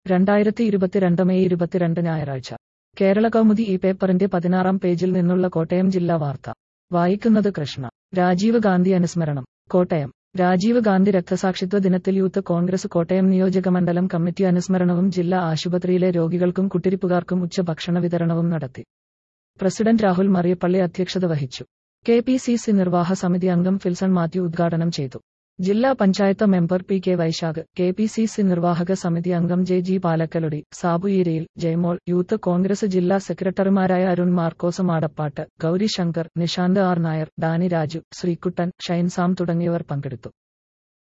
രണ്ടായിരത്തി ഇരുപത്തിരണ്ട് മെയ് ഇരുപത്തിരണ്ട് ഞായറാഴ്ച കേരള കൗമുദി ഈ പേപ്പറിന്റെ പതിനാറാം പേജിൽ നിന്നുള്ള കോട്ടയം ജില്ലാ വാർത്ത വായിക്കുന്നത് കൃഷ്ണ രാജീവ് ഗാന്ധി അനുസ്മരണം കോട്ടയം രാജീവ് ഗാന്ധി രക്തസാക്ഷിത്വ ദിനത്തിൽ യൂത്ത് കോൺഗ്രസ് കോട്ടയം നിയോജകമണ്ഡലം കമ്മിറ്റി അനുസ്മരണവും ജില്ലാ ആശുപത്രിയിലെ രോഗികൾക്കും കുട്ടിരിപ്പുകാർക്കും ഉച്ചഭക്ഷണ വിതരണവും നടത്തി പ്രസിഡന്റ് രാഹുൽ മറിയപ്പള്ളി അധ്യക്ഷത വഹിച്ചു കെ പി സി സി നിർവാഹ സമിതി അംഗം ഫിൽസൺ മാത്യു ഉദ്ഘാടനം ചെയ്തു ജില്ലാ panchayat member P K Vaisakh K P C C നിർവാഹക സമിതി അംഗം J G Palakkalodi Sabu Eerayil Jayamol youth Congress ജില്ലാ സെക്രട്ടറിമാരായ അരുൺ മാർക്കോസ് മാടപ്പാട്ട് ഗൗരി ശങ്കർ നിഷാന്ത് ആർ നായർ ഡാനി രാജു ശ്രീകുട്ടൻ ഷൈൻ സാം തുടങ്ങിയവർ പങ്കെടുത്തു